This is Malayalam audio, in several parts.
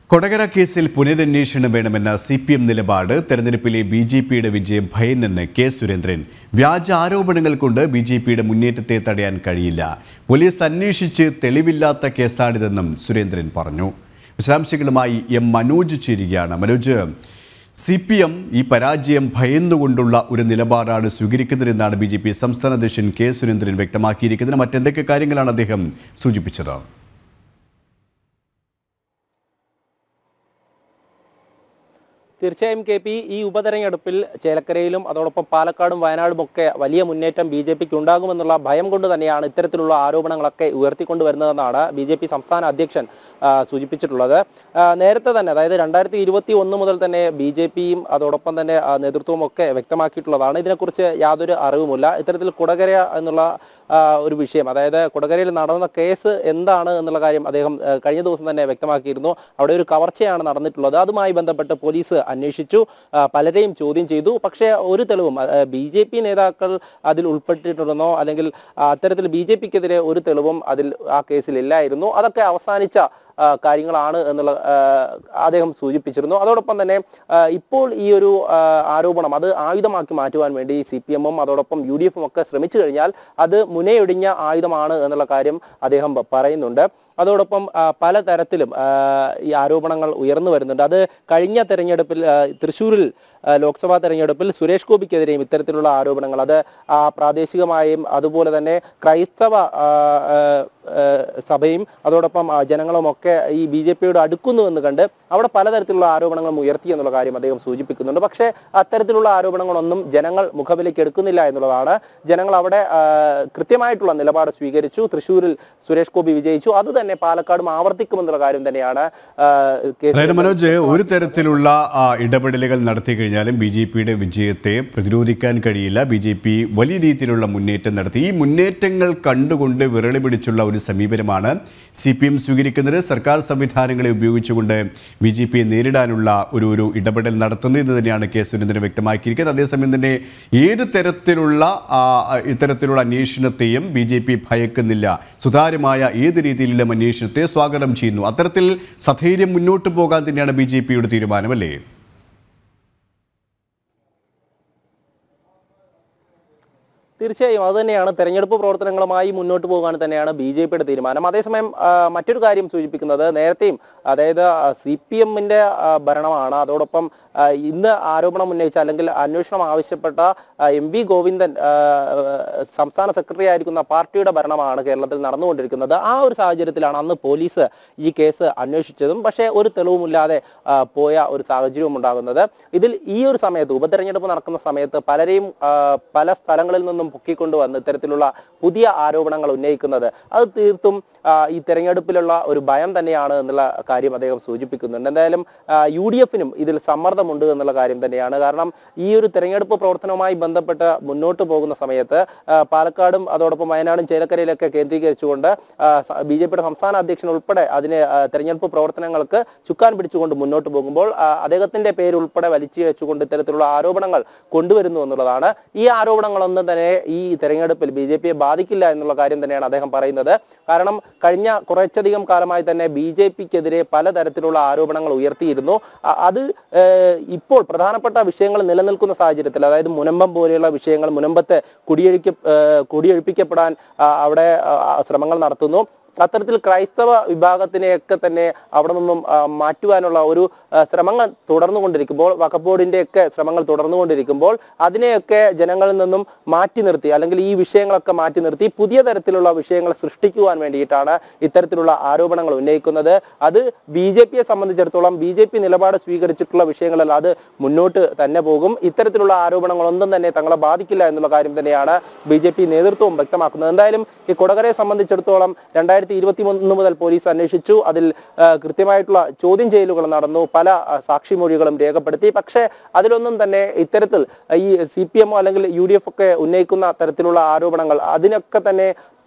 കൊടകര കേസിൽ പുനരന്വേഷണം വേണമെന്ന സി പി എം നിലപാട് തെരഞ്ഞെടുപ്പിലെ ബി ജെ പിയുടെ വിജയം ഭയന്നെന്ന് കെ സുരേന്ദ്രൻ വ്യാജ ആരോപണങ്ങൾ കൊണ്ട് ബി ജെ പിയുടെ മുന്നേറ്റത്തെ തടയാൻ കഴിയില്ല പോലീസ് അന്വേഷിച്ച് തെളിവില്ലാത്ത കേസാണിതെന്നും സുരേന്ദ്രൻ പറഞ്ഞു വിശദാംശങ്ങളുമായി എം മനോജ് ചേരുകയാണ് മനോജ് സി പി എം ഈ പരാജയം ഭയന്നുകൊണ്ടുള്ള ഒരു നിലപാടാണ് സ്വീകരിക്കുന്നതെന്നാണ് ബി ജെ പി സംസ്ഥാന അധ്യക്ഷൻ കെ സുരേന്ദ്രൻ വ്യക്തമാക്കിയിരിക്കുന്നത് മറ്റെന്തൊക്കെ കാര്യങ്ങളാണ് അദ്ദേഹം സൂചിപ്പിച്ചത് തീർച്ചയായും കെ പി ഈ ഉപതെരഞ്ഞെടുപ്പിൽ ചേലക്കരയിലും അതോടൊപ്പം പാലക്കാടും വയനാടും ഒക്കെ വലിയ മുന്നേറ്റം ബി ജെ പിക്ക് ഉണ്ടാകുമെന്നുള്ള ഭയം കൊണ്ട് തന്നെയാണ് ഇത്തരത്തിലുള്ള ആരോപണങ്ങളൊക്കെ ഉയർത്തിക്കൊണ്ടുവരുന്നതെന്നാണ് ബി ജെ പി സംസ്ഥാന അധ്യക്ഷൻ ആ, സൂചിപ്പിച്ചിട്ടുള്ളത് ആ, നേരത്തെ തന്നെ അതായത് രണ്ടായിരത്തി ഇരുപത്തി ഒന്ന് മുതൽ തന്നെ ബി ജെ പിയും അതോടൊപ്പം തന്നെ ആ, നേതൃത്വവും ഒക്കെ വ്യക്തമാക്കിയിട്ടുള്ളതാണ് ഇതിനെക്കുറിച്ച് യാതൊരു അറിവുമില്ല ഇത്തരത്തിൽ കുടകര എന്നുള്ള ആ, ഒരു വിഷയം അതായത് കുടകരയിൽ നടന്ന കേസ് എന്താണ് എന്നുള്ള കാര്യം അദ്ദേഹം ആ, കഴിഞ്ഞ ദിവസം തന്നെ വ്യക്തമാക്കിയിരുന്നു അവിടെ ഒരു കവർച്ചയാണ് നടന്നിട്ടുള്ളത് അതുമായി ബന്ധപ്പെട്ട് പോലീസ് അന്വേഷിച്ചു ആ, പലരെയും ചോദ്യം ചെയ്തു പക്ഷേ ഒരു തെളിവും ബി ജെ പി നേതാക്കൾ അതിൽ ഉൾപ്പെട്ടിട്ടുണ്ടെന്നോ അല്ലെങ്കിൽ ആ, അത്തരത്തിൽ ബി ജെ പിക്കെതിരെ ഒരു തെളിവും അതിൽ ആ കേസിൽ ഇല്ലായിരുന്നു അതൊക്കെ അവസാനിച്ച ആ, കാര്യങ്ങളാണ് എന്നുള്ള ആ, അദ്ദേഹം സൂചിപ്പിച്ചിരുന്നു അതോടൊപ്പം തന്നെ ആ, ഇപ്പോൾ ഈ ഒരു ആ, ആരോപണം അത് ആയുധമാക്കി മാറ്റുവാൻ വേണ്ടി സി പി എമ്മും അതോടൊപ്പം യു ഡി എഫും ഒക്കെ ശ്രമിച്ചു കഴിഞ്ഞാൽ അത് മുനയൊടിഞ്ഞ ആയുധമാണ് എന്നുള്ള കാര്യം അദ്ദേഹം പ- പറയുന്നുണ്ട് അതോടൊപ്പം ആ, പലതരത്തിലും ആ, ഈ ആരോപണങ്ങൾ ഉയർന്നു വരുന്നുണ്ട് അത് കഴിഞ്ഞ തെരഞ്ഞെടുപ്പിൽ ആ, തൃശ്ശൂരിൽ ആ, ലോക്സഭാ തെരഞ്ഞെടുപ്പിൽ സുരേഷ് ഗോപിക്കെതിരെയും ഇത്തരത്തിലുള്ള ആരോപണങ്ങൾ അത് ആ, പ്രാദേശികമായും അതുപോലെ തന്നെ ക്രൈസ്തവ ആ, ആ, ആ, സഭയും അതോടൊപ്പം ആ, ജനങ്ങളും ഒക്കെ ഈ ബി ജെ പിയോട് അടുക്കുന്നുവെന്ന് കണ്ട് അവിടെ പലതരത്തിലുള്ള ആരോപണങ്ങളും ഉയർത്തി എന്നുള്ള കാര്യം അദ്ദേഹം സൂചിപ്പിക്കുന്നുണ്ട് പക്ഷേ അത്തരത്തിലുള്ള ആരോപണങ്ങളൊന്നും ജനങ്ങൾ മുഖവിലേക്ക് എടുക്കുന്നില്ല എന്നുള്ളതാണ് ജനങ്ങൾ അവിടെ ആ, കൃത്യമായിട്ടുള്ള നിലപാട് സ്വീകരിച്ചു തൃശ്ശൂരിൽ സുരേഷ് ഗോപി വിജയിച്ചു അത് തന്നെ പാലക്കാടും ആവർത്തിക്കുമെന്നുള്ള കാര്യം തന്നെയാണ് ആ, കെ. അതായത് മനോജ് ഒരു തരത്തിലുള്ള ആ, ഇടപെടലുകൾ നടത്തി കഴിഞ്ഞാലും ബി ജെ പിയുടെ വിജയത്തെ പ്രതിരോധിക്കാൻ കഴിയില്ല ബി ജെ പി വലിയ രീതിയിലുള്ള മുന്നേറ്റം നടത്തി ഈ മുന്നേറ്റങ്ങൾ കണ്ടുകൊണ്ട് വിരളി പിടിച്ചുള്ള ഒരു സമീപനമാണ് സി പി എം സ്വീകരിക്കുന്നത് സർക്കാർ സംവിധാനങ്ങളെ ഉപയോഗിച്ചുകൊണ്ട് ബി ജെ പിയെ നേരിടാനുള്ള ഒരു ഒരു ഇടപെടൽ നടത്തുന്നത് എന്ന് തന്നെയാണ് കെ സുരേന്ദ്രൻ വ്യക്തമാക്കിയിരിക്കുന്നത് അതേസമയം തന്നെ ഏത് തരത്തിലുള്ള ആ, ഇത്തരത്തിലുള്ള അന്വേഷണത്തെയും ബി ജെ പി ഭയക്കുന്നില്ല സുതാര്യമായ ഏത് രീതിയിലുള്ള അന്വേഷണത്തെ സ്വാഗതം ചെയ്യുന്നു അത്തരത്തിൽ സധൈര്യം മുന്നോട്ട് പോകാൻ തന്നെയാണ് ബി ജെ പിയുടെ തീരുമാനമല്ലേ തീർച്ചയായും അത് തന്നെയാണ് തെരഞ്ഞെടുപ്പ് പ്രവർത്തനങ്ങളുമായി മുന്നോട്ട് പോകാൻ തന്നെയാണ് ബി ജെ പിയുടെ തീരുമാനം അതേസമയം ആ, മറ്റൊരു കാര്യം സൂചിപ്പിക്കുന്നത് നേരത്തെയും അതായത് സി പി എമ്മിന്റെ ഭരണമാണ് അതോടൊപ്പം ആ, ഇന്ന് ആരോപണം ഉന്നയിച്ച അല്ലെങ്കിൽ അന്വേഷണം ആവശ്യപ്പെട്ട എം വി ഗോവിന്ദൻ ആ, സംസ്ഥാന സെക്രട്ടറി ആയിരിക്കുന്ന പാർട്ടിയുടെ ഭരണമാണ് കേരളത്തിൽ നടന്നുകൊണ്ടിരിക്കുന്നത് ആ ഒരു സാഹചര്യത്തിലാണ് അന്ന് പോലീസ് ഈ കേസ് അന്വേഷിച്ചതും പക്ഷേ ഒരു തെളിവുമില്ലാതെ ആ, പോയ ഒരു സാഹചര്യവും ഉണ്ടാകുന്നത് ഇതിൽ ഈ ഒരു സമയത്ത് ഉപതെരഞ്ഞെടുപ്പ് നടക്കുന്ന സമയത്ത് പലരെയും ആ, പല സ്ഥലങ്ങളിൽ നിന്നും പൊക്കിക്കൊണ്ടുവന്ന് ഇത്തരത്തിലുള്ള പുതിയ ആരോപണങ്ങൾ ഉന്നയിക്കുന്നത് അത് തീർത്തും ആ, ഈ തെരഞ്ഞെടുപ്പിലുള്ള ഒരു ഭയം തന്നെയാണ് എന്നുള്ള കാര്യം അദ്ദേഹം സൂചിപ്പിക്കുന്നുണ്ട് എന്തായാലും യു ഡി എഫിനും ഇതിൽ സമ്മർദ്ദമുണ്ട് എന്നുള്ള കാര്യം തന്നെയാണ് കാരണം ഈ ഒരു തെരഞ്ഞെടുപ്പ് പ്രവർത്തനവുമായി ബന്ധപ്പെട്ട് മുന്നോട്ട് പോകുന്ന സമയത്ത് ആ, പാലക്കാടും അതോടൊപ്പം വയനാടും ചേലക്കരയിലൊക്കെ കേന്ദ്രീകരിച്ചുകൊണ്ട് ബി ജെ പിയുടെ സംസ്ഥാന അധ്യക്ഷൻ ഉൾപ്പെടെ അതിന് ആ, തെരഞ്ഞെടുപ്പ് പ്രവർത്തനങ്ങൾക്ക് ചുക്കാൻ പിടിച്ചുകൊണ്ട് മുന്നോട്ട് പോകുമ്പോൾ ആ, അദ്ദേഹത്തിന്റെ പേര് ഉൾപ്പെടെ വലിച്ചു വെച്ചുകൊണ്ട് ഇത്തരത്തിലുള്ള ആരോപണങ്ങൾ കൊണ്ടുവരുന്നു എന്നുള്ളതാണ് ഈ ആരോപണങ്ങളൊന്നും തന്നെ ഈ തെരഞ്ഞെടുപ്പിൽ ബി ജെ പിയെ ബാധിക്കില്ല എന്നുള്ള കാര്യം തന്നെയാണ് അദ്ദേഹം പറയുന്നത് കാരണം കഴിഞ്ഞ കുറച്ചധികം കാലമായി തന്നെ ബി ജെ പിക്കെതിരെ പലതരത്തിലുള്ള ആരോപണങ്ങൾ ഉയർത്തിയിരുന്നു അ- അത് ഏഹ്, ഇപ്പോൾ പ്രധാനപ്പെട്ട വിഷയങ്ങൾ നിലനിൽക്കുന്ന സാഹചര്യത്തിൽ അതായത് മുനമ്പം പോലെയുള്ള വിഷയങ്ങൾ മുനമ്പത്ത് കുടിയൊഴിക്ക ഏഹ്, കുടിയൊഴിപ്പിക്കപ്പെടാൻ ആ, അവിടെ ആ, ശ്രമങ്ങൾ നടത്തുന്നു അത്തരത്തിൽ ക്രൈസ്തവ വിഭാഗത്തിനെയൊക്കെ തന്നെ അവിടെ നിന്നും ആ, മാറ്റുവാനുള്ള ഒരു ആ, ശ്രമങ്ങൾ തുടർന്നുകൊണ്ടിരിക്കുമ്പോൾ വഖഫ് ബോർഡിന്റെ ഒക്കെ ശ്രമങ്ങൾ തുടർന്നുകൊണ്ടിരിക്കുമ്പോൾ അതിനെയൊക്കെ ജനങ്ങളിൽ നിന്നും മാറ്റി നിർത്തി അല്ലെങ്കിൽ ഈ വിഷയങ്ങളൊക്കെ മാറ്റി നിർത്തി പുതിയ തരത്തിലുള്ള വിഷയങ്ങൾ സൃഷ്ടിക്കുവാൻ വേണ്ടിയിട്ടാണ് ഇത്തരത്തിലുള്ള ആരോപണങ്ങൾ ഉന്നയിക്കുന്നത് അത് ബി ജെ പിയെ സംബന്ധിച്ചിടത്തോളം ബി ജെ പി നിലപാട് സ്വീകരിച്ചിട്ടുള്ള വിഷയങ്ങളിൽ അത് മുന്നോട്ട് തന്നെ പോകും ഇത്തരത്തിലുള്ള ആരോപണങ്ങളൊന്നും തന്നെ തങ്ങളെ ബാധിക്കില്ല എന്നുള്ള കാര്യം തന്നെയാണ് ബി ജെ പി നേതൃത്വവും വ്യക്തമാക്കുന്നത് എന്തായാലും ഈ കൊടകരയെ സംബന്ധിച്ചിടത്തോളം രണ്ടായിരത്തി ഇരുപത്തി മൂന്ന് മുതൽ പോലീസ് അന്വേഷിച്ചു അതിൽ ആ, കൃത്യമായിട്ടുള്ള ചോദ്യം ചെയ്യലുകൾ നടന്നു പല ആ, സാക്ഷിമൊഴികളും രേഖപ്പെടുത്തി പക്ഷേ അതിലൊന്നും തന്നെ ഇത്തരത്തിൽ ഈ സി പി എമ്മോ അല്ലെങ്കിൽ യു ഡി എഫ് ഒക്കെ ഉന്നയിക്കുന്ന തരത്തിലുള്ള ആരോപണങ്ങൾ അതിനൊക്കെ തന്നെ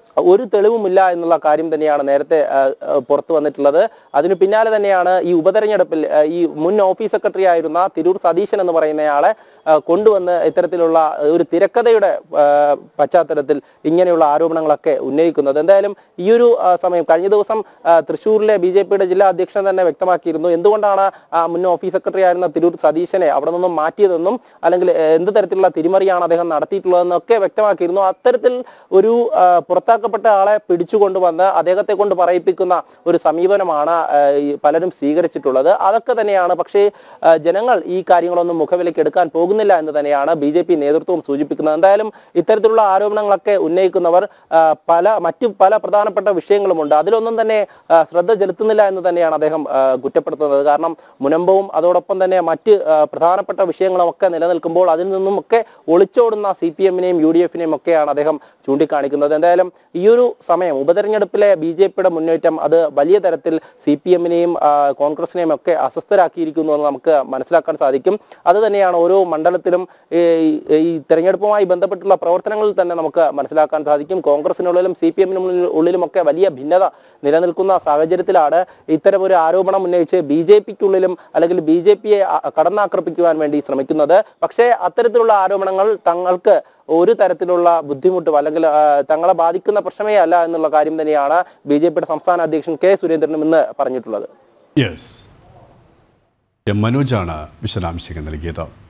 ഒരു തെളിവുമില്ല എന്നുള്ള കാര്യം തന്നെയാണ് നേരത്തെ ആ, ആ, പുറത്തു വന്നിട്ടുള്ളത് അതിനു പിന്നാലെ തന്നെയാണ് ഈ ഉപതെരഞ്ഞെടുപ്പിൽ ആ, ഈ മുൻ ഓഫീസ് സെക്രട്ടറി ആയിരുന്ന തിരൂർ സതീശൻ എന്ന് പറയുന്നയാളെ ആ, കൊണ്ടുവന്ന് ഇത്തരത്തിലുള്ള ഒരു തിരക്കഥയുടെ ആ, പശ്ചാത്തലത്തിൽ ഇങ്ങനെയുള്ള ആരോപണങ്ങളൊക്കെ ഉന്നയിക്കുന്നത് എന്തായാലും ഈ ഒരു ആ, സമയം കഴിഞ്ഞ ദിവസം ആ, തൃശ്ശൂരിലെ ബി ജെ പിയുടെ ജില്ലാ അധ്യക്ഷൻ തന്നെ വ്യക്തമാക്കിയിരുന്നു എന്തുകൊണ്ടാണ് ആ മുൻ ഓഫീസ് സെക്രട്ടറി ആയിരുന്ന തിരൂർ സതീശനെ അവിടെ നിന്നും മാറ്റിയതെന്നും അല്ലെങ്കിൽ ഏഹ്, എന്ത് തരത്തിലുള്ള തിരിമറിയാണ് അദ്ദേഹം നടത്തിയിട്ടുള്ളതെന്നൊക്കെ വ്യക്തമാക്കിയിരുന്നു അത്തരത്തിൽ ഒരു ആ, പുറത്താക്കപ്പെട്ട ആളെ പിടിച്ചുകൊണ്ടുവന്ന് അദ്ദേഹത്തെ കൊണ്ട് പറയിപ്പിക്കുന്ന ഒരു സമീപനമാണ് ആ, ഈ പലരും സ്വീകരിച്ചിട്ടുള്ളത് അതൊക്കെ തന്നെയാണ് പക്ഷേ ആ, ജനങ്ങൾ ഈ കാര്യങ്ങളൊന്നും മുഖവിലേക്ക് എടുക്കാൻ പോകുന്നില്ല എന്ന് തന്നെയാണ് ബി ജെ പി നേതൃത്വവും സൂചിപ്പിക്കുന്നത് എന്തായാലും ഇത്തരത്തിലുള്ള ആരോപണങ്ങളൊക്കെ ഉന്നയിക്കുന്നവർ ആ, പല മറ്റു പല പ്രധാനപ്പെട്ട വിഷയങ്ങളുമുണ്ട് അതിലൊന്നും തന്നെ ആ, ശ്രദ്ധ ചെലുത്തുന്നില്ല എന്ന് തന്നെയാണ് അദ്ദേഹം ആ, കുറ്റപ്പെടുത്തുന്നത് കാരണം മുനമ്പവും അതോടൊപ്പം തന്നെ മറ്റ് ആ, പ്രധാനപ്പെട്ട വിഷയങ്ങളും ഒക്കെ നിലനിൽക്കുമ്പോൾ അതിൽ നിന്നും ഒക്കെ ഒളിച്ചോടുന്ന സി പി എമ്മിനെയും യു ഡി എഫിനെയും ഒക്കെയാണ് അദ്ദേഹം ചൂണ്ടിക്കാണിക്കുന്നത് എന്തായാലും ഈ ഒരു സമയം ഉപതെരഞ്ഞെടുപ്പിലെ ബി ജെ പിയുടെ മുന്നേറ്റം അത് വലിയ തരത്തിൽ സി പി എമ്മിനെയും കോൺഗ്രസിനെയും ഒക്കെ അസ്വസ്ഥരാക്കിയിരിക്കുന്നു എന്ന് നമുക്ക് മനസ്സിലാക്കാൻ സാധിക്കും അത് തന്നെയാണ് ഓരോ മണ്ഡലത്തിലും ഈ ഈ തെരഞ്ഞെടുപ്പുമായി ബന്ധപ്പെട്ടുള്ള പ്രവർത്തനങ്ങളിൽ തന്നെ നമുക്ക് മനസ്സിലാക്കാൻ സാധിക്കും കോൺഗ്രസിനുള്ളിലും സി പി എമ്മിന് ഉള്ളിലും ഒക്കെ വലിയ ഭിന്നത നിലനിൽക്കുന്ന സാഹചര്യത്തിലാണ് ഇത്തരം ഒരു ആരോപണം ഉന്നയിച്ച് ബി ജെ പിക്കുള്ളിലും അല്ലെങ്കിൽ ബി ജെ പിയെ കടന്നാക്രമിക്കുവാൻ വേണ്ടി ശ്രമിക്കുന്നത് പക്ഷേ അത്തരത്തിലുള്ള ആരോപണങ്ങൾ തങ്ങൾക്ക് ഒരു തരത്തിലുള്ള ബുദ്ധിമുട്ടും അല്ലെങ്കിൽ ആ, തങ്ങളെ ബാധിക്കുന്ന പ്രശ്നമേ അല്ല എന്നുള്ള കാര്യം തന്നെയാണ് ബി ജെ പിയുടെ സംസ്ഥാന അധ്യക്ഷൻ കെ സുരേന്ദ്രനും ഇന്ന് പറഞ്ഞിട്ടുള്ളത് യെസ് എം മനോജാണ് വിശദാംശങ്ങൾ നൽകിയത്